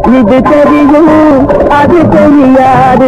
இது தெரியும் அது தெரியாது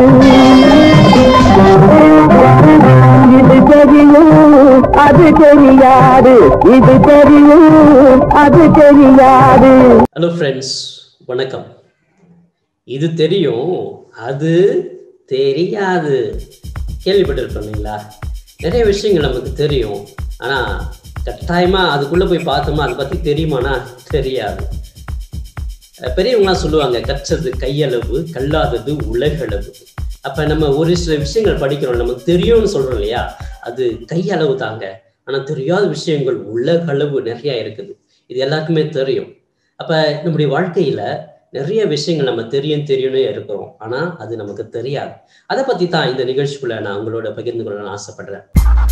இது தெரியும் அது தெரியாது இது தெரியும் அது தெரியாது ஹலோ ஃப்ரெண்ட்ஸ் வணக்கம் இது தெரியும் அது தெரியாது கேள்விப்பட்டிருப்பீங்களா நிறைய விஷயங்கள் நமக்கு தெரியும் ஆனால் கட்டாயமாக அதுக்குள்ளே போய் பார்த்தோமா அதை பற்றி தெரியுமானா தெரியாது அஹ் பெரியவங்களாம் சொல்லுவாங்க கற்றது கையளவு கல்லாதது உலகளவு அப்போ நம்ம ஒரு சில விஷயங்கள் படிக்கிறோம் நமக்கு தெரியும்னு சொல்கிறோம் இல்லையா அது கையளவு தாங்க ஆனால் தெரியாத விஷயங்கள் உலகளவு நிறைய இருக்குது இது எல்லாருக்குமே தெரியும் அப்போ நம்முடைய வாழ்க்கையில் நிறைய விஷயங்கள் நம்ம தெரியும் தெரியும்னு இருக்கிறோம் ஆனால் அது நமக்கு தெரியாது அதை பற்றி தான் இந்த நிகழ்ச்சிக்குள்ள நான் உங்களோட பகிர்ந்து கொள்ளணும்னு ஆசைப்படுறேன்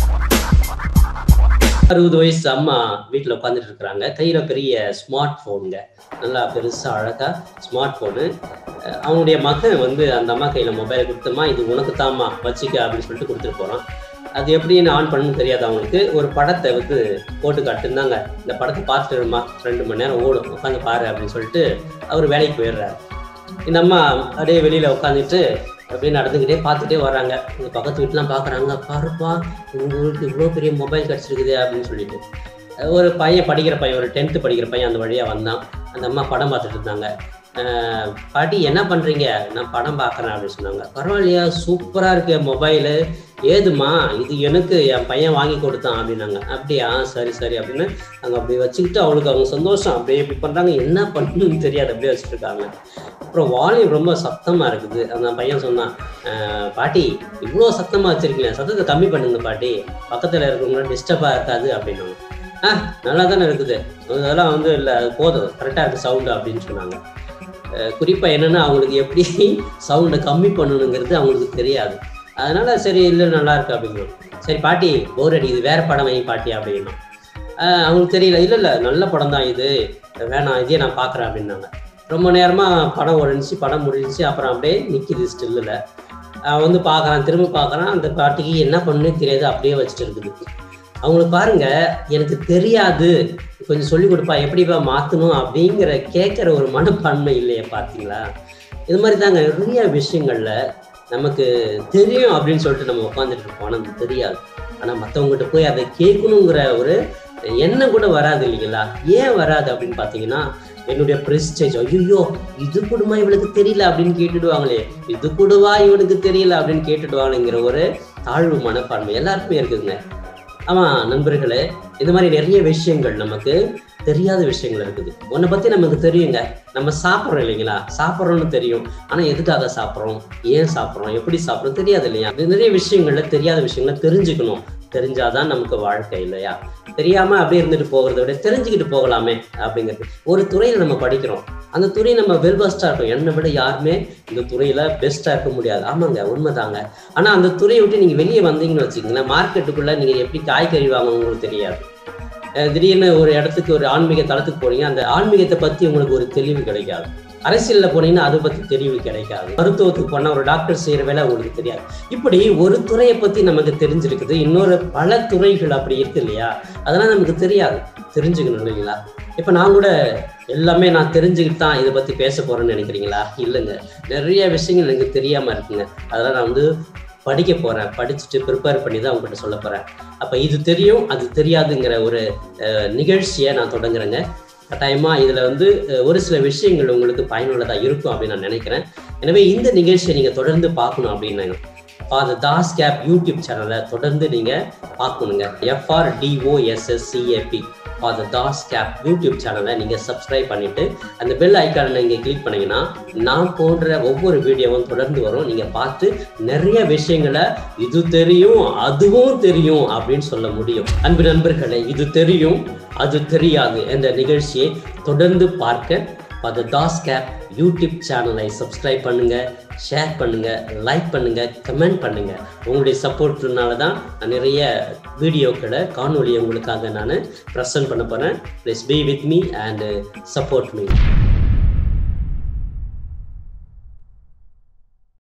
அறுபது வயசு அம்மா வீட்டில் உட்காந்துட்டு இருக்கிறாங்க கையில் பெரிய ஸ்மார்ட் ஃபோனுங்க நல்லா பெருசாக அழகா ஸ்மார்ட் ஃபோனு அவனுடைய மகன் வந்து அந்த அம்மா கையில் மொபைலை கொடுத்தம்மா இது உனக்கு தாம்மா வச்சுக்க அப்படின்னு சொல்லிட்டு கொடுத்துட்டு போகிறான் அது எப்படின்னு ஆன் பண்ணணும்னு தெரியாது அவங்களுக்கு ஒரு படத்தை வந்து போட்டு காட்டுந்தாங்க இந்த படத்தை பார்த்துட்டுமா ரெண்டு மணி நேரம் ஓடும் உட்காந்து பாரு அப்படின்னு சொல்லிட்டு அவர் வேலைக்கு போயிடுறாரு இந்த அம்மா அப்படியே வெளியில் உட்காந்துட்டு அப்படியே நடந்துக்கிட்டே பார்த்துட்டே வராங்க இந்த பக்கத்து வீட்டுலாம் பார்க்குறாங்க பாருப்பா உங்களுக்கு இவ்வளோ பெரிய மொபைல் கிடச்சிருக்குது அப்படின்னு சொல்லிட்டு ஒரு பையன் படிக்கிற பையன் ஒரு டென்த்து படிக்கிற பையன் அந்த வழியாக வந்தான் அந்த அம்மா படம் பார்த்துட்டு இருந்தாங்க அஹ் பாட்டி என்ன பண்ணுறீங்க நான் படம் பார்க்குறேன் அப்படின்னு சொன்னாங்க பரவாயில்லையா சூப்பராக இருக்கு மொபைலு ஏதுமா இது எனக்கு என் பையன் வாங்கி கொடுத்தான் அப்படின்னாங்க அப்படியா சரி சரி அப்படின்னு அங்கே அப்படி வச்சுக்கிட்டு அவளுக்கு அவங்க சந்தோஷம் அப்படியே இப்படி பண்ணுறாங்க என்ன பண்ணணும்னு தெரியாது அப்படியே வச்சுட்டு இருக்காங்க அப்புறம் வால்யூம் ரொம்ப சத்தமாக இருக்குது அந்த பையன் சொன்னான் "அஹ் பாட்டி இவ்வளோ சத்தமாக வச்சிருக்கீங்க சத்தத்தை கம்மி பண்ணுங்க பாட்டி பக்கத்தில் இருக்கிறவங்கள டிஸ்டர்பாக இருக்காது அப்படின்னாங்க ஆ நல்லா தானே இருக்குது அதெல்லாம் வந்து இல்லை அது போதும் கரெக்டாக இருக்குது சவுண்டு அப்படின்னு சொன்னாங்க குறிப்பாக என்னென்னா அவங்களுக்கு எப்படி சவுண்டை கம்மி பண்ணணுங்கிறது அவங்களுக்கு தெரியாது அதனால சரி இல்லை நல்லா இருக்கு அப்படிங்கிறோம் சரி பாட்டி போர் அடி இது வேற படம் வை பாட்டி அப்படின்னோம் ஆஹ் அவங்களுக்கு தெரியல இல்லை இல்லை நல்ல படம் தான் இது வேணாம் இதே நான் பார்க்குறேன் அப்படின்னாங்க ரொம்ப நேரமாக படம் ஒழிஞ்சி படம் முடிஞ்சிச்சு அப்புறம் அப்படியே நிற்கிது ஸ்டில்லில் வந்து பார்க்குறான் திரும்ப பார்க்குறான் அந்த பாட்டிக்கு என்ன பண்ணுன்னு தெரியாது அப்படியே வச்சுட்டு இருக்குது அவங்களுக்கு பாருங்க எனக்கு தெரியாது கொஞ்சம் சொல்லி கொடுப்பா எப்படிப்பா மாற்றணும் அப்படிங்கிற கேட்குற ஒரு மனப்பான்மை இல்லையே பார்த்தீங்களா இது மாதிரி தாங்க நிறைய விஷயங்கள்ல நமக்கு தெரியும் அப்படின்னு சொல்லிட்டு நம்ம உட்காந்துட்டு இருப்போம் ஆனால் அது தெரியாது ஆனால் மற்றவங்ககிட்ட போய் அதை கேட்கணுங்கிற ஒரு எண்ணம் கூட வராது இல்லைங்களா ஏன் வராது அப்படின்னு பார்த்தீங்கன்னா என்னுடைய ப்ரெஸ்டேஜ் ஐயோ இது கூடமா இவளுக்கு தெரியல அப்படின்னு கேட்டுடுவாங்களே இது கூடவா இவனுக்கு தெரியல அப்படின்னு கேட்டுடுவாங்களேங்கிற ஒரு தாழ்வு மனப்பான்மை எல்லாருக்குமே இருக்குதுங்க ஆமா நண்பர்களே இந்த மாதிரி நிறைய விஷயங்கள் நமக்கு தெரியாத விஷயங்கள் இருக்குது உன்னை பத்தி நமக்கு தெரியுங்க நம்ம சாப்பிட்றோம் இல்லைங்களா சாப்பிட்றோம்னு தெரியும் ஆனா எதுக்காக சாப்பிட்றோம் ஏன் சாப்பிட்றோம் எப்படி சாப்பிட்றோம் தெரியாது இல்லையா இது நிறைய விஷயங்கள்ல தெரியாத விஷயங்களை தெரிஞ்சுக்கணும் தெரிஞ்சாதான் நமக்கு வாழ்க்கை இல்லையா தெரியாம அப்படியே இருந்துட்டு போகிறத விட தெரிஞ்சுக்கிட்டு போகலாமே அப்படிங்கிறது ஒரு துறையில நம்ம படிக்கிறோம் அந்த துறை நம்ம வெல் பெஸ்டா இருக்கும் என்னை விட யாருமே இந்த துறையில பெஸ்டா இருக்க முடியாது ஆமாங்க உண்மைதாங்க ஆனா அந்த துறையை விட்டு நீங்க வெளியே வந்தீங்கன்னு வச்சுக்கோங்களேன் மார்க்கெட்டுக்குள்ள நீங்க எப்படி காய்கறி வாங்கணும் உங்களுக்கு தெரியாது அஹ் திடீர்னு ஒரு இடத்துக்கு ஒரு ஆன்மீக தளத்துக்கு போனீங்க அந்த ஆன்மீகத்தை பத்தி உங்களுக்கு ஒரு தெளிவு கிடைக்காது அரசியல்ல போனீங்கன்னா அதை பத்தி தெளிவு கிடைக்காது மருத்துவத்துக்கு போனா ஒரு டாக்டர் செய்யற வேலை உங்களுக்கு தெரியாது இப்படி ஒரு துறையை பத்தி நமக்கு தெரிஞ்சிருக்குது இன்னொரு பல துறைகள் அப்படி இருக்கு இல்லையா அதெல்லாம் நமக்கு தெரியாது தெரிஞ்சுக்கணும் இல்லைங்களா இப்ப நான் கூட எல்லாமே நான் தெரிஞ்சுக்கிட்டு தான் இதை பத்தி பேச போறேன்னு நினைக்கிறீங்களா இல்லைங்க நிறைய விஷயங்கள் எனக்கு தெரியாம இருக்குங்க அதெல்லாம் நான் வந்து படிக்க போறேன் படிச்சுட்டு ப்ரிப்பேர் பண்ணி தான் உங்ககிட்ட சொல்ல போறேன் அப்ப இது தெரியும் அது தெரியாதுங்கிற ஒரு அஹ், நிகழ்ச்சியை நான் தொடங்குறேங்க கட்டாயமா இதுல வந்து அஹ், ஒரு சில விஷயங்கள் உங்களுக்கு பயனுள்ளதா இருக்கும் அப்படின்னு நான் நினைக்கிறேன் எனவே இந்த நிகழ்ச்சியை நீங்க தொடர்ந்து பார்க்கணும் அப்படின்னு ஃபாதர் தாஸ் கேப் யூடியூப் சேனலை தொடர்ந்து நீங்க பார்க்கணுங்க எஃப்ஆர் டிஓஎஸ்எஸ்சிஏபி ஃபாதர் தாஸ் கேப் யூடியூப் சேனலை நீங்க சப்ஸ்கிரைப் பண்ணிட்டு அந்த பெல் ஐக்கானை நீங்க கிளிக் பண்ணீங்கன்னா நான் போன்ற ஒவ்வொரு வீடியோவும் தொடர்ந்து வரும் நீங்க பார்த்து நிறைய விஷயங்களை இது தெரியும் அதுவும் தெரியும் அப்படின்னு சொல்ல முடியும் அன்பு நண்பர்களே இது தெரியும் அது தெரியாது என்ற நிகழ்ச்சியை தொடர்ந்து பார்க்க ஃபாதர் தாஸ் கேப் யூடியூப் சேனலை சப்ஸ்கிரைப் பண்ணுங்க ஷேர் பண்ணுங்க லைக் பண்ணுங்க கமெண்ட் பண்ணுங்க உங்களுடைய சப்போர்ட்னால தான் நான் நிறைய வீடியோக்களை காணொலி உங்களுக்காக நான் ப்ரெசென்ட் பண்ண போறேன் please be with me and support me